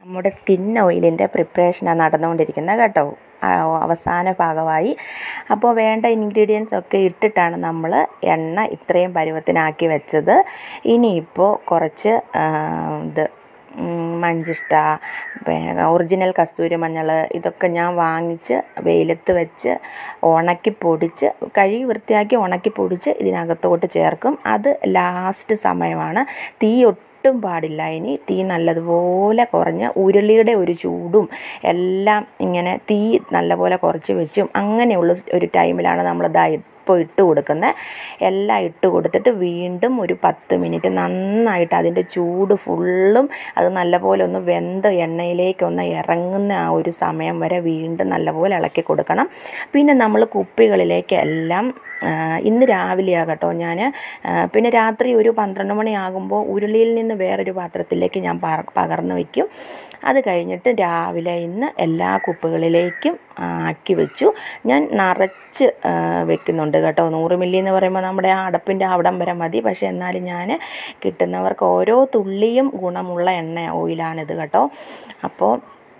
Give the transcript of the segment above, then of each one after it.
നമ്മുടെ സ്കിൻ ഓയിലിൻ്റെ പ്രിപ്പറേഷനാണ് നടന്നുകൊണ്ടിരിക്കുന്നത് കേട്ടോ ആ, അവസാന ഭാഗമായി അപ്പോൾ വേണ്ട ഇൻഗ്രീഡിയൻസ് ഒക്കെ ഇട്ടിട്ടാണ് നമ്മൾ എണ്ണ ഇത്രയും പരുവത്തിനാക്കി വെച്ചത് ഇനിയിപ്പോൾ കുറച്ച് ആ, ഇത് ഉം, മഞ്ചിഷ്ട പിന്നെ ഒറിജിനൽ കസ്തൂരി മഞ്ഞൾ ഇതൊക്കെ ഞാൻ വാങ്ങിച്ച് വെയിലത്ത് വെച്ച് ഉണക്കി പൊടിച്ച് കഴുകി വൃത്തിയാക്കി ഉണക്കി പൊടിച്ച് ഇതിനകത്തോട്ട് ചേർക്കും അത് ലാസ്റ്റ് സമയമാണ് തീ ഒട്ടും പാടില്ല ഇനി തീ നല്ലതുപോലെ കുറഞ്ഞ് ഉരുളിയുടെ ഒരു ചൂടും എല്ലാം ഇങ്ങനെ തീ നല്ലപോലെ കുറച്ച് വെച്ചും അങ്ങനെയുള്ള ഒരു ടൈമിലാണ് നമ്മളിതാ ഇപ്പോൾ ഇട്ട് കൊടുക്കുന്നത് എല്ലാം ഇട്ട് കൊടുത്തിട്ട് വീണ്ടും ഒരു പത്ത് മിനിറ്റ് നന്നായിട്ട് അതിൻ്റെ ചൂട് ഫുള്ളും അത് നല്ലപോലെ ഒന്ന് വെന്ത് എണ്ണയിലേക്കൊന്ന് ഇറങ്ങുന്ന ആ ഒരു സമയം വരെ വീണ്ടും നല്ലപോലെ ഇളക്കി കൊടുക്കണം പിന്നെ നമ്മൾ കുപ്പികളിലേക്ക് എല്ലാം ആ, ഇന്ന് രാവിലെയാണ് കേട്ടോ ഞാൻ പിന്നെ രാത്രി ഒരു പന്ത്രണ്ട് മണിയാകുമ്പോൾ ഉരുളിയിൽ നിന്ന് വേറൊരു പാത്രത്തിലേക്ക് ഞാൻ പക- പകർന്ന് വയ്ക്കും അത് കഴിഞ്ഞിട്ട് രാവിലെ ഇന്ന് എല്ലാ കുപ്പികളിലേക്കും ആ, ആക്കി വെച്ചു ഞാൻ നിറച്ച് ആ, വെക്കുന്നുണ്ട് കേട്ടോ നൂറ് മില്ലി എന്ന് പറയുമ്പോൾ നമ്മുടെ ആ അടപ്പിൻ്റെ അവിടം വരെ മതി പക്ഷേ എന്നാലും ഞാൻ കിട്ടുന്നവർക്ക് ഓരോ തുള്ളിയും ഗുണമുള്ള എണ്ണ ഓയിലാണിത് കേട്ടോ അപ്പോൾ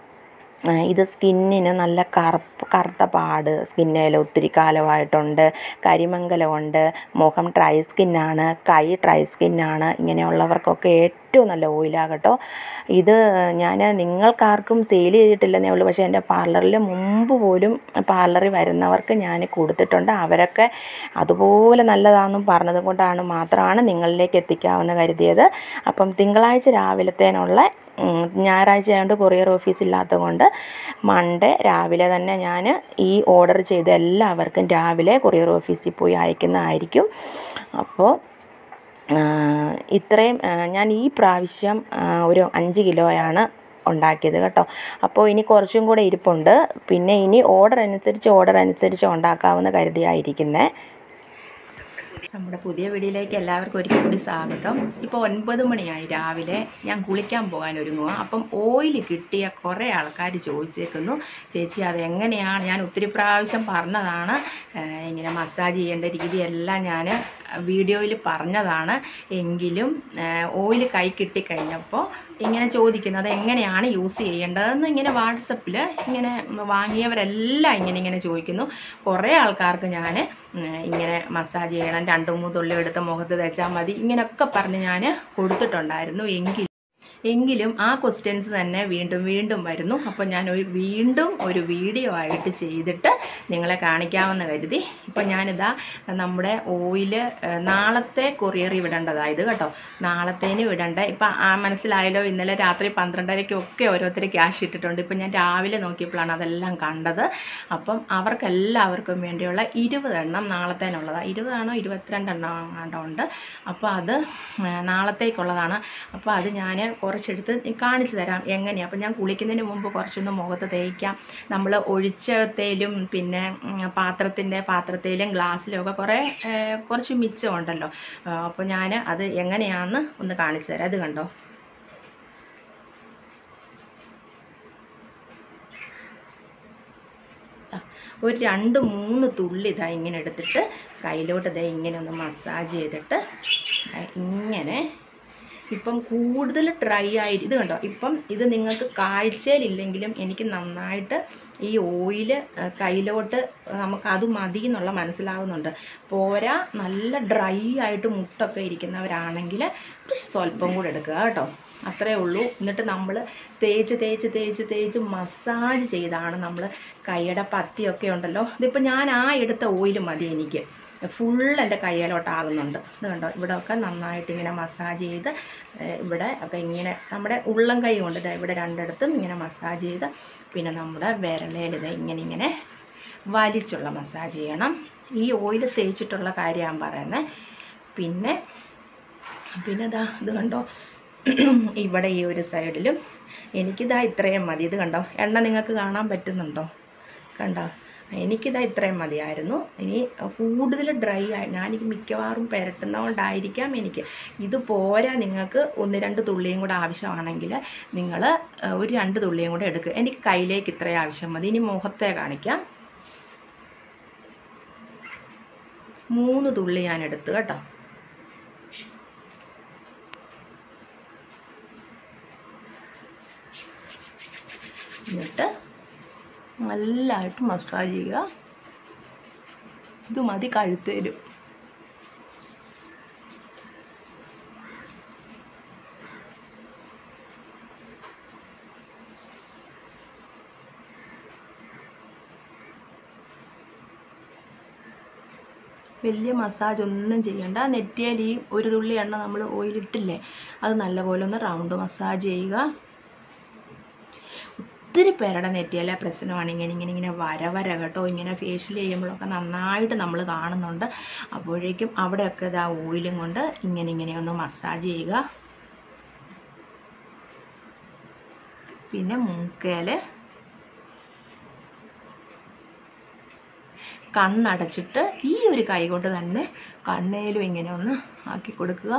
ആ, ഇത് സ്കിന്നിന് നല്ല കറുപ്പ് കറുത്ത പാട് സ്കിന്നിൽ ഒത്തിരി കാലമായിട്ടുണ്ട് കരിമംഗലമുണ്ട് മുഖം ഡ്രൈ സ്കിന്നാണ് കൈ ഡ്രൈ സ്കിന്നാണ് ഇങ്ങനെയുള്ളവർക്കൊക്കെ ഏറ്റവും നല്ല ഓയിലാണ് കേട്ടോ ഇത് ഞാൻ നിങ്ങൾക്കാർക്കും സെയിൽ ചെയ്തിട്ടില്ലെന്നേ ഉള്ളൂ പക്ഷേ എൻ്റെ പാർലറിൽ മുമ്പ് പോലും പാർലറിൽ വരുന്നവർക്ക് ഞാൻ കൊടുത്തിട്ടുണ്ട് അവരൊക്കെ അതുപോലെ നല്ലതാണെന്നും പറഞ്ഞത് കൊണ്ടാണ് മാത്രമാണ് നിങ്ങളിലേക്ക് എത്തിക്കാമെന്ന് കരുതിയത് അപ്പം തിങ്കളാഴ്ച രാവിലത്തേനുള്ള ഉം, ഞായറാഴ്ച ആയതുകൊണ്ട് കൊറിയർ ഓഫീസ് ഇല്ലാത്തത് കൊണ്ട് മൺഡേ രാവിലെ തന്നെ ഞാൻ ഈ ഓർഡർ ചെയ്ത എല്ലാവർക്കും രാവിലെ കൊറിയർ ഓഫീസിൽ പോയി അയക്കുന്നതായിരിക്കും അപ്പോൾ ആ, ഇത്രയും ആ, ഞാൻ ഈ പ്രാവശ്യം ആ, ഒരു അഞ്ച് കിലോയാണ് ഉണ്ടാക്കിയത് കേട്ടോ അപ്പോൾ ഇനി കുറച്ചും കൂടെ ഇരിപ്പുണ്ട് പിന്നെ ഇനി ഓർഡർ അനുസരിച്ച് ഓർഡർ അനുസരിച്ച് ഉണ്ടാക്കാമെന്ന് കരുതിയായിരിക്കുന്നത് നമ്മുടെ പുതിയ വീഡിയോയിലേക്ക് എല്ലാവർക്കും ഒരിക്കൽ കൂടി സ്വാഗതം ഇപ്പോൾ ഒൻപത് മണിയായി രാവിലെ ഞാൻ കുളിക്കാൻ പോകാൻ ഒരുങ്ങുക അപ്പം ഓയിൽ കിട്ടിയ കുറേ ആൾക്കാർ ചോദിച്ചേക്കുന്നു ചേച്ചി അത് എങ്ങനെയാണ് ഞാൻ ഒത്തിരി പ്രാവശ്യം പറഞ്ഞതാണ് ഏഹ് ഇങ്ങനെ മസാജ് ചെയ്യേണ്ട രീതിയെല്ലാം ഞാൻ വീഡിയോയിൽ പറഞ്ഞതാണ് എങ്കിലും ഓയിൽ കൈ കിട്ടിക്കഴിഞ്ഞപ്പോൾ ഇങ്ങനെ ചോദിക്കുന്നത് എങ്ങനെയാണ് യൂസ് ചെയ്യേണ്ടതെന്ന് ഇങ്ങനെ വാട്സപ്പിൽ ഇങ്ങനെ വാങ്ങിയവരെല്ലാം ഇങ്ങനെ ഇങ്ങനെ ചോദിക്കുന്നു കുറേ ആൾക്കാർക്ക് ഞാൻ ഇങ്ങനെ മസാജ് ചെയ്യണം രണ്ട് മൂന്ന് തുള്ളി എടുത്ത് മുഖത്ത് തേച്ചാൽ മതി ഇങ്ങനെയൊക്കെ പറഞ്ഞ് ഞാൻ കൊടുത്തിട്ടുണ്ടായിരുന്നു എങ്കിൽ എങ്കിലും ആ ക്വസ്റ്റ്യൻസ് തന്നെ വീണ്ടും വീണ്ടും വരുന്നു അപ്പോൾ ഞാൻ ഒരു വീണ്ടും ഒരു വീഡിയോ ആയിട്ട് ചെയ്തിട്ട് നിങ്ങളെ കാണിക്കാമെന്ന് കരുതി ഇപ്പം ഞാനിതാ നമ്മുടെ ഓയില് നാളത്തെ കൊറിയറിൽ വിടേണ്ടതായത് കേട്ടോ നാളത്തേന് വിടണ്ട ഇപ്പം ആ മനസ്സിലായല്ലോ ഇന്നലെ രാത്രി പന്ത്രണ്ടരയ്ക്കൊക്കെ ഓരോരുത്തർ ക്യാഷ് ഇട്ടിട്ടുണ്ട് ഇപ്പം ഞാൻ രാവിലെ നോക്കിയപ്പോഴാണ് അതെല്ലാം കണ്ടത് അപ്പം അവർക്കെല്ലാവർക്കും വേണ്ടിയുള്ള ഇരുപതെണ്ണം നാളത്തേനുള്ളതാണ് ഇരുപതാണോ ഇരുപത്തിരണ്ടെണ്ണം എങ്ങാണ്ടോ ഉണ്ട് അപ്പോൾ അത് ആ, നാളത്തേക്കുള്ളതാണ് അപ്പോൾ അത് ഞാൻ കുറച്ചെടുത്ത് കാണിച്ചു തരാം എങ്ങനെയാണ് അപ്പോൾ ഞാൻ കുളിക്കുന്നതിന് മുമ്പ് കുറച്ചൊന്ന് മുഖത്ത് തേയ്ക്കാം നമ്മൾ ഒഴിച്ചത്തേലും പിന്നെ ഉം, പാത്രത്തിൻ്റെ പാത്രത്തിലും ഗ്ലാസ്സിലും ഒക്കെ കുറേ ഏ, കുറച്ച് മിച്ചമുണ്ടല്ലോ ആ, അപ്പോൾ ഞാൻ അത് എങ്ങനെയാണെന്ന് ഒന്ന് കാണിച്ചു തരാം അത് കണ്ടോ ആ, ഒരു രണ്ട് മൂന്ന് തുള്ളി ഇതാ ഇങ്ങനെ എടുത്തിട്ട് കയ്യിലോട്ട് ഇതാ ഇങ്ങനെ ഒന്ന് മസാജ് ചെയ്തിട്ട് ദാ ഇങ്ങനെ ഇപ്പം കൂടുതൽ ഡ്രൈ ആയി ഇത് കണ്ടോ ഇപ്പം ഇത് നിങ്ങൾക്ക് കാഴ്ചയിലില്ലെങ്കിലും എനിക്ക് നന്നായിട്ട് ഈ ഓയില് കയ്യിലോട്ട് നമുക്ക് അത് മതി എന്നുള്ള മനസ്സിലാവുന്നുണ്ട് പോരാ നല്ല ഡ്രൈ ആയിട്ട് മുട്ടൊക്കെ ഇരിക്കുന്നവരാണെങ്കിൽ ഒരു സ്വല്പം കൂടെ എടുക്കുക കേട്ടോ അത്രേ ഉള്ളൂ എന്നിട്ട് നമ്മൾ തേച്ച് തേച്ച് തേച്ച് തേച്ച് മസാജ് ചെയ്താണ് നമ്മൾ കൈയുടെ പത്തിയൊക്കെ ഉണ്ടല്ലോ ഇതിപ്പോൾ ഞാൻ ആ എടുത്ത ഓയിൽ മതി എനിക്ക് ഫുൾ എൻ്റെ കയ്യിലോട്ടാകുന്നുണ്ട് ഇത് കണ്ടോ ഇവിടെ ഒക്കെ നന്നായിട്ട് ഇങ്ങനെ മസാജ് ചെയ്ത് ഏഹ് ഇവിടെ ഒക്കെ ഇങ്ങനെ നമ്മുടെ ഉള്ളം കൈ കൊണ്ട് ദാ ഇവിടെ രണ്ടിടത്തും ഇങ്ങനെ മസാജ് ചെയ്ത് പിന്നെ നമ്മുടെ വിരലയിൽ ഇത് ഇങ്ങനെ ഇങ്ങനെ വലിച്ചുള്ള മസാജ് ചെയ്യണം ഈ ഓയിൽ തേച്ചിട്ടുള്ള കാര്യമാണ് പറയുന്നത് പിന്നെ പിന്നെ ദാ ഇത് കണ്ടോ ഇവിടെ ഈ ഒരു സൈഡിലും എനിക്കിതാ ഇത്രയും മതി ഇത് കണ്ടോ എണ്ണ നിങ്ങൾക്ക് കാണാൻ പറ്റുന്നുണ്ടോ കണ്ടോ എനിക്കിതാ ഇത്രയും മതിയായിരുന്നു ഇനി കൂടുതൽ ഡ്രൈ ആയി ഞാനിത് മിക്കവാറും പുരട്ടുന്നതുകൊണ്ടായിരിക്കാം എനിക്ക് ഇത് പോരാ നിങ്ങൾക്ക് ഒന്ന് രണ്ട് തുള്ളിയും കൂടെ ആവശ്യമാണെങ്കിൽ നിങ്ങൾ ഒരു രണ്ട് തുള്ളിയും കൂടെ എടുക്കുക എനിക്ക് കയ്യിലേക്ക് ഇത്രയും ആവശ്യം മതി ഇനി മുഖത്തെ കാണിക്കാം മൂന്ന് തുള്ളി ഞാൻ എടുത്തു കേട്ടോ എന്നിട്ട് നല്ലതായിട്ട് മസാജ് ചെയ്യുക ഇത് മതി കഴുത്തേലും വലിയ മസാജ് ഒന്നും ചെയ്യണ്ട നെറ്റിയിൽ ഈ ഒരു തുള്ളി എണ്ണ നമ്മൾ ഓയിലിട്ടില്ലേ അത് നല്ലപോലെ ഒന്ന് റൗണ്ട് മസാജ് ചെയ്യുക ഒത്തിരി പേരുടെ നെറ്റിയിലെ പ്രശ്നമാണ് ഇങ്ങനെ ഇങ്ങനെ ഇങ്ങനെ വര വര കേട്ടോ ഇങ്ങനെ ഫേഷ്യൽ ചെയ്യുമ്പോഴൊക്കെ നന്നായിട്ട് നമ്മൾ കാണുന്നുണ്ട് അപ്പോഴേക്കും അവിടെയൊക്കെ ഇതാ ഓയിലും കൊണ്ട് ഇങ്ങനെ ഇങ്ങനെ ഒന്ന് മസാജ് ചെയ്യുക പിന്നെ മൂക്കേൽ കണ്ണടച്ചിട്ട് ഈ ഒരു കൈ കൊണ്ട് തന്നെ കണ്ണേലും ഇങ്ങനെ ഒന്ന് ആക്കി കൊടുക്കുക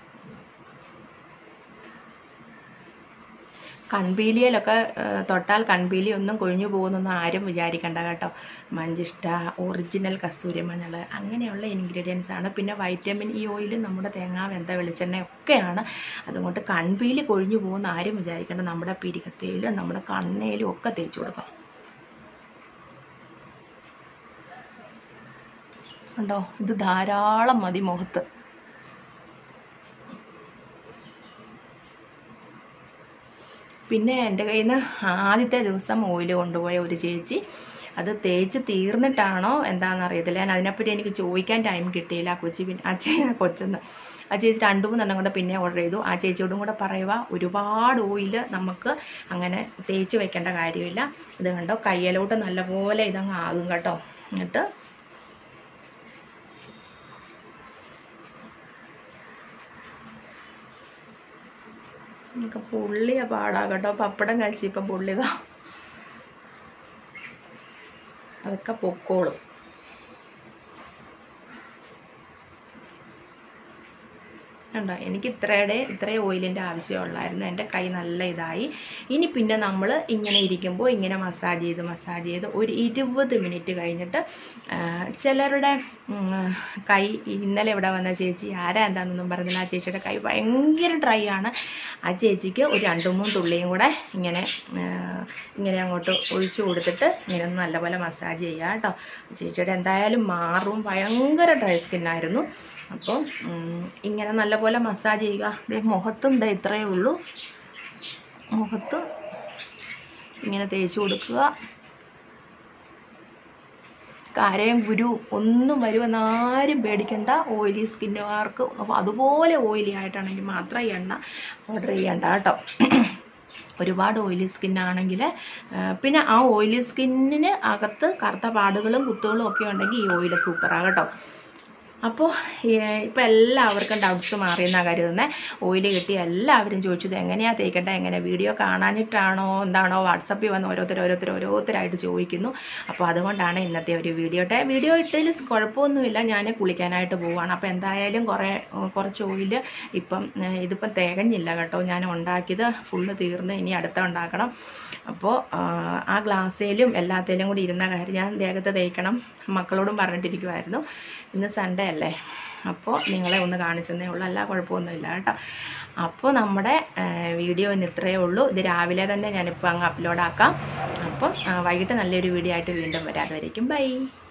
കൺപീലിയിലൊക്കെ ഏഹ്, തൊട്ടാൽ കൺപീലി ഒന്നും കൊഴിഞ്ഞു പോകുന്നൊന്നും ആരും വിചാരിക്കണ്ട കേട്ടോ മഞ്ചിഷ്ട ഒറിജിനൽ കസ്തൂരി മഞ്ഞൾ അങ്ങനെയുള്ള ഇൻഗ്രീഡിയൻസ് ആണ് പിന്നെ വൈറ്റമിൻ ഇ ഓയിൽ നമ്മുടെ തേങ്ങാ വെന്ത വെളിച്ചെണ്ണ ഒക്കെയാണ് അതുകൊണ്ട് കൺപീലി കൊഴിഞ്ഞു പോകുന്ന ആരും വിചാരിക്കേണ്ട നമ്മുടെ പിരികത്തേലും നമ്മുടെ കണ്ണേലും ഒക്കെ തേച്ച് കൊടുക്കാം ഉണ്ടോ ഇത് ധാരാളം മതി മുഖത്ത് പിന്നെ എൻ്റെ കയ്യിൽ നിന്ന് ആദ്യത്തെ ദിവസം ഓയിൽ കൊണ്ടുപോയ ഒരു ചേച്ചി അത് തേച്ച് തീർന്നിട്ടാണോ എന്താണെന്ന് അറിയത്തില്ല ഞാൻ അതിനെപ്പറ്റി എനിക്ക് ചോദിക്കാൻ ടൈം കിട്ടിയില്ല ആ കൊച്ചി പിന്നെ ആ ചേ ആ കൊച്ചെന്ന് ആ ചേച്ചി രണ്ടു മൂന്നെണ്ണം കൂടെ പിന്നെ ഓർഡർ ചെയ്തു ആ ചേച്ചിയോടും കൂടെ പറയുക ഒരുപാട് ഓയിൽ നമുക്ക് അങ്ങനെ തേച്ച് വെക്കേണ്ട കാര്യമില്ല ഇത് കണ്ടോ കയ്യിലോട്ട് നല്ലപോലെ ഇതങ്ങ് ആകും കേട്ടോ എന്നിട്ട് നമുക്ക് പുള്ളിയ പാടാ കേട്ടോ പപ്പടം കഴിച്ച് ഇപ്പം പുള്ളിതാ അതൊക്കെ പൊക്കോളും കണ്ടോ എനിക്ക് ഇത്രയുടെ ഇത്രയും ഓയിലിൻ്റെ ആവശ്യമുള്ളായിരുന്നു എൻ്റെ കൈ നല്ല ഇതായി ഇനി പിന്നെ നമ്മൾ ഇങ്ങനെ ഇരിക്കുമ്പോൾ ഇങ്ങനെ മസാജ് ചെയ്ത് മസാജ് ചെയ്ത് ഒരു ഇരുപത് മിനിറ്റ് കഴിഞ്ഞിട്ട് ആ, ചിലരുടെ ഉം, കൈ ഇന്നലെ ഇവിടെ വന്ന ചേച്ചി ആരാ എന്താണെന്നൊന്നും പറഞ്ഞില്ല ആ ചേച്ചിയുടെ കൈ ഭയങ്കര ഡ്രൈ ആണ് ആ ചേച്ചിക്ക് ഒരു രണ്ട് മൂന്ന് തുള്ളിയും കൂടെ ഇങ്ങനെ ആ, ഇങ്ങനെ അങ്ങോട്ട് ഒഴിച്ചു കൊടുത്തിട്ട് ഇങ്ങനെ ഒന്ന് നല്ലപോലെ മസാജ് ചെയ്യുക കേട്ടോ ചേച്ചിയുടെ എന്തായാലും മാറും ഭയങ്കര ഡ്രൈ സ്കിന്നായിരുന്നു അപ്പോൾ ഉം, ഇങ്ങനെ നല്ലപോലെ മസാജ് ചെയ്യുക ദേ മുഖത്തും ദേ ഇത്രയേ ഉള്ളൂ മുഖത്ത് ഇങ്ങനെ തേച്ച് കൊടുക്കുക കാരയും ഗുരു ഒന്നും വരുമെന്ന് ആരും പേടിക്കണ്ട ഓയിലി സ്കിന്നുകാർക്ക് അതുപോലെ ഓയിലി ആയിട്ടാണെങ്കിൽ മാത്രം ഈ എണ്ണ ഓർഡർ ചെയ്യണ്ട കേട്ടോ ഒരുപാട് ഓയിലി സ്കിന്നാണെങ്കിൽ പിന്നെ ആ ഓയിലി സ്കിന്നിന് അകത്ത് കറുത്ത പാടുകളും കുത്തുകളും ഒക്കെ ഉണ്ടെങ്കിൽ ഈ ഓയിൽ സൂപ്പറാണ് കേട്ടോ അപ്പോൾ ഇപ്പം എല്ലാവർക്കും ഡൗട്ട്സ് മാറിയെന്നാണ് കരുതുന്നത് ഓയിൽ കിട്ടി എല്ലാവരും ചോദിച്ചത് എങ്ങനെയാണ് തേക്കേണ്ടത് എങ്ങനെ വീഡിയോ കാണാനിട്ടാണോ എന്താണോ വാട്സപ്പിൽ വന്ന് ഓരോരുത്തർ ഓരോരുത്തർ ഓരോരുത്തരായിട്ട് ചോദിക്കുന്നു അപ്പോൾ അതുകൊണ്ടാണ് ഇന്നത്തെ ഒരു വീഡിയോ ഇട്ടെ വീഡിയോ ഇട്ടതിൽ കുഴപ്പമൊന്നുമില്ല ഞാൻ കുളിക്കാനായിട്ട് പോവുകയാണ് അപ്പോൾ എന്തായാലും കുറേ കുറച്ച് ഓയിൽ ഇപ്പം ഏഹ്, ഇതിപ്പം തികഞ്ഞില്ല കേട്ടോ ഞാൻ ഉണ്ടാക്കിയത് ഫുള്ള് തീർന്ന് ഇനി അടുത്ത ഉണ്ടാക്കണം അപ്പോൾ ആഹ്, ആ ഗ്ലാസ്സിലും എല്ലാത്തിലും കൂടി ഇരുന്ന കാര്യം ഞാൻ ദേഹത്ത് തേക്കണം മക്കളോടും പറഞ്ഞിട്ടിരിക്കുമായിരുന്നു ഇന്ന് സൺഡേ അല്ലേ അപ്പോൾ നിങ്ങളെ ഒന്ന് കാണിച്ചെന്നേ ഉള്ളൂ അല്ല കുഴപ്പമൊന്നുമില്ല കേട്ടോ അപ്പോൾ നമ്മുടെ ആഹ്, വീഡിയോ ഇന്ന് ഇത്രയേ ഉള്ളൂ ഇത് രാവിലെ തന്നെ ഞാനിപ്പോൾ അങ്ങ് അപ്ലോഡ് ആക്കാം അപ്പം ആഹ്, വൈകിട്ട് നല്ലൊരു വീഡിയോ ആയിട്ട് വീണ്ടും വരാതെ വരയ്ക്കും ബൈ